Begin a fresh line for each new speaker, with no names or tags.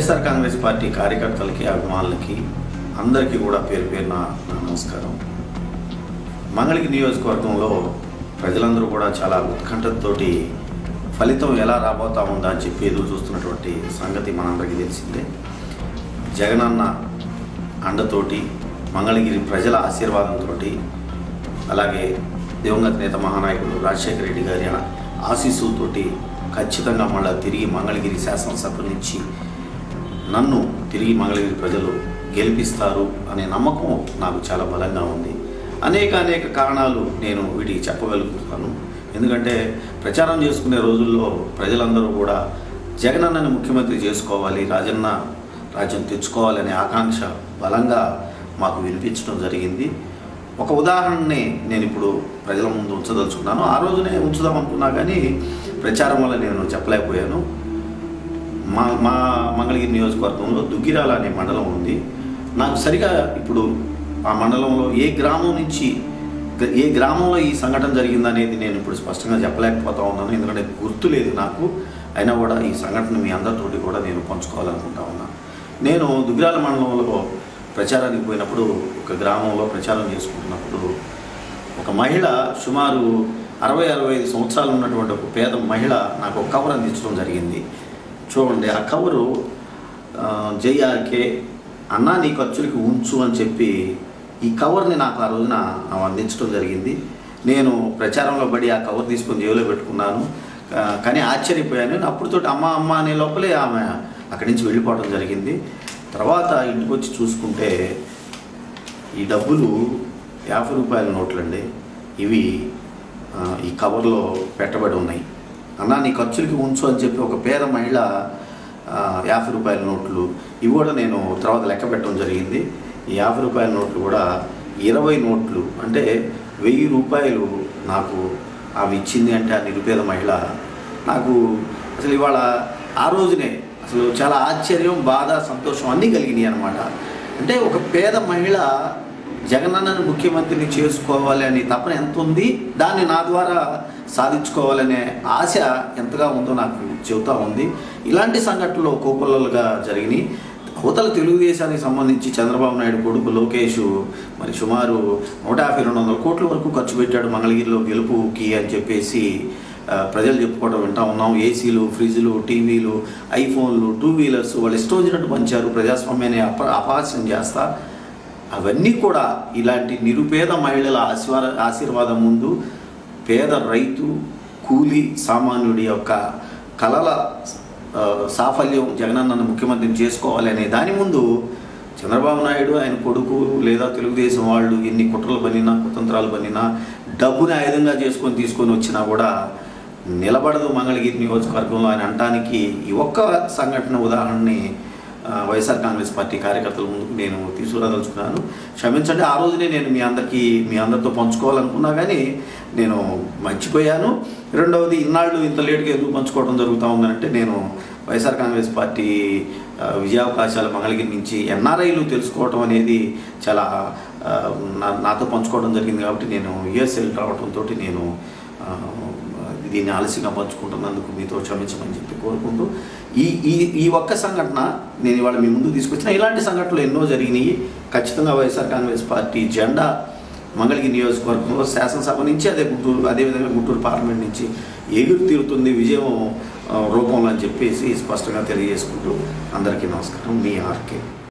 YSR Congress party కార్యకర్తలకి అభిమానులకి అందరికీ కూడా పేరు పేరున నా నమస్కారం మంగళగిరి నియోజకవర్గంలో ప్రజలందరూ కూడా చాలా ఉత్కంఠతోటి ఫలితం ఎలా రాబోతా ఉందా అని చెప్పి ఎదురు చూస్తున్నటువంటి సంగతి మనందరికీ తెలిసిందే జగనన్న అండతోటి మంగళగిరి ప్రజల ఆశీర్వాదంతో అలాగే దివంగత నేత మహానాయకుడు రాజశేఖర రెడ్డి గారి ఆశీస్సులతోటి ఖచ్చితంగా మళ్ళీ తిరిగి మంగళగిరి శాసనసభ నుంచి నన్ను తిరిగి మంగళగిరి ప్రజలు గెలిపిస్తారు అనే నమ్మకం నాకు చాలా బలంగా ఉంది అనేక అనేక కారణాలు నేను వీటికి చెప్పగలుగుతాను ఎందుకంటే ప్రచారం చేసుకునే రోజుల్లో ప్రజలందరూ కూడా జగనన్నని ముఖ్యమంత్రి చేసుకోవాలి రాజన్న రాజ్యం తెచ్చుకోవాలనే ఆకాంక్ష బలంగా మాకు వినిపించడం జరిగింది ఒక ఉదాహరణని నేను ఇప్పుడు ప్రజల ముందు ఉంచదలుచుకున్నాను ఆ రోజునే ఉంచుదాం అనుకున్నా కానీ ప్రచారం వల్ల నేను చెప్పలేకపోయాను మా మా మంగళగిరి నియోజకవర్గంలో దుగ్గిరాల అనే మండలం ఉంది నాకు సరిగా ఇప్పుడు ఆ మండలంలో ఏ గ్రామం నుంచి ఏ గ్రామంలో ఈ సంఘటన జరిగిందనేది నేను ఇప్పుడు స్పష్టంగా చెప్పలేకపోతా ఉన్నాను ఎందుకంటే గుర్తు లేదు నాకు అయినా కూడా ఈ సంఘటన మీ అందరితోటి కూడా నేను పంచుకోవాలనుకుంటా ఉన్నాను నేను దుగ్గిరాల మండలంలో ప్రచారానికి పోయినప్పుడు ఒక గ్రామంలో ప్రచారం చేసుకుంటున్నప్పుడు ఒక మహిళ సుమారు అరవై అరవై ఐదు సంవత్సరాలు ఉన్నటువంటి ఒక పేద మహిళ నాకు ఒక కవర్ అందించడం జరిగింది చూడండి ఆ కవరు ఆ, జేఆర్కే అన్నా నీ ఖర్చులకి ఉంచు అని చెప్పి ఈ కవర్ని నాకు ఆ రోజున ఆమె అందించడం జరిగింది నేను ప్రచారంలో పడి ఆ కవర్ తీసుకొని జేబులో పెట్టుకున్నాను ఆ, కానీ ఆశ్చర్యపోయాను నేను అప్పుడుతోటి అమ్మ అమ్మ అనే లోపలే ఆమె అక్కడి నుంచి వెళ్ళిపోవడం జరిగింది తర్వాత ఇంటికి వచ్చి చూసుకుంటే ఈ డబ్బులు యాభై రూపాయల నోట్లండి ఇవి ఆ, ఈ కవర్లో పెట్టబడి ఉన్నాయి అన్నా నీ ఖర్చులకి ఉంచు అని చెప్పి ఒక పేద మహిళ ఆ, యాభై రూపాయల నోట్లు ఇవి కూడా నేను తర్వాత లెక్క పెట్టడం జరిగింది ఈ యాభై రూపాయల నోట్లు కూడా ఇరవై నోట్లు అంటే వెయ్యి రూపాయలు నాకు ఆమె ఇచ్చింది అంటే ఆ నిరుపేద మహిళ నాకు అసలు ఇవాళ ఆ రోజునే అసలు చాలా ఆశ్చర్యం బాధ సంతోషం అన్నీ కలిగినాయి అనమాట అంటే ఒక పేద మహిళ జగనన్నను ముఖ్యమంత్రిని చేసుకోవాలి అనే తపన ఎంత ఉంది దాన్ని నా ద్వారా సాధించుకోవాలనే ఆశ ఎంతగా ఉందో నాకు చెబుతా ఉంది ఇలాంటి సంఘటనలు కోకొల్లలుగా జరిగినాయి అవతల తెలుగుదేశానికి సంబంధించి చంద్రబాబు నాయుడు కొడుకు లోకేష్ మరి సుమారు నూట యాభై రెండు వందల కోట్ల వరకు ఖర్చు పెట్టాడు మంగళగిరిలో గెలుపుకి అని చెప్పేసి ఆ, ప్రజలు చెప్పుకోవడం వింటా ఉన్నాం ఏసీలు ఫ్రిడ్జ్లు టీవీలు ఐఫోన్లు టూ వీలర్స్ వాళ్ళు ఇష్టం వచ్చినట్టు పంచారు ప్రజాస్వామ్యాన్ని అప అపహాస్యం చేస్తా అవన్నీ కూడా ఇలాంటి నిరుపేద మహిళల ఆశీర్వాద ఆశీర్వాదం ముందు పేద రైతు కూలి సామాన్యుడి యొక్క కలల ఆ, సాఫల్యం జగనన్నను ముఖ్యమంత్రిని చేసుకోవాలి అనే దాని ముందు చంద్రబాబు నాయుడు ఆయన కొడుకు లేదా తెలుగుదేశం వాళ్ళు ఎన్ని కుట్రలు పనినా కుతంత్రాలు పనినా డబ్బుని ఆయుధంగా చేసుకొని తీసుకొని వచ్చినా కూడా నిలబడదు మంగళగిరి నియోజకవర్గంలో ఆయన అంటానికి ఈ ఒక్క సంఘటన ఉదాహరణని ఆ, వైఎస్ఆర్ కాంగ్రెస్ పార్టీ కార్యకర్తల ముందుకు నేను తీసుకురాదలుచుకున్నాను క్షమించండి ఆ రోజునే నేను మీ అందరికీ మీ అందరితో పంచుకోవాలనుకున్నా కానీ నేను మర్చిపోయాను రెండవది ఇన్నాళ్ళు ఇంత లేటుగా ఎందుకు పంచుకోవడం జరుగుతూ ఉందంటే నేను వైఎస్ఆర్ కాంగ్రెస్ పార్టీ ఆ, విజయావకాశాలు మంగళగిరి నుంచి ఎన్ఆర్ఐలు తెలుసుకోవడం అనేది చాలా ఆ, నా- నాతో పంచుకోవడం జరిగింది కాబట్టి నేను యుఎస్ఎల్ రావడంతో నేను ఆ, దీన్ని ఆలస్యంగా పంచుకుంటున్నందుకు మీతో క్షమించమని చెప్పి కోరుకుంటూ ఈ ఈ ఈ ఒక్క సంఘటన నేను ఇవాళ మీ ముందు తీసుకొచ్చిన ఇలాంటి సంఘటనలు ఎన్నో జరిగినాయి ఖచ్చితంగా వైఎస్ఆర్ కాంగ్రెస్ పార్టీ జెండా మంగళగిరి నియోజకవర్గంలో శాసనసభ నుంచి అదే గుంటూరు అదేవిధంగా గుంటూరు పార్లమెంట్ నుంచి ఎగురు తీరుతుంది విజయం ఆ, రూపంలో అని చెప్పేసి స్పష్టంగా తెలియజేసుకుంటూ అందరికీ నమస్కారం మీ ఆర్కే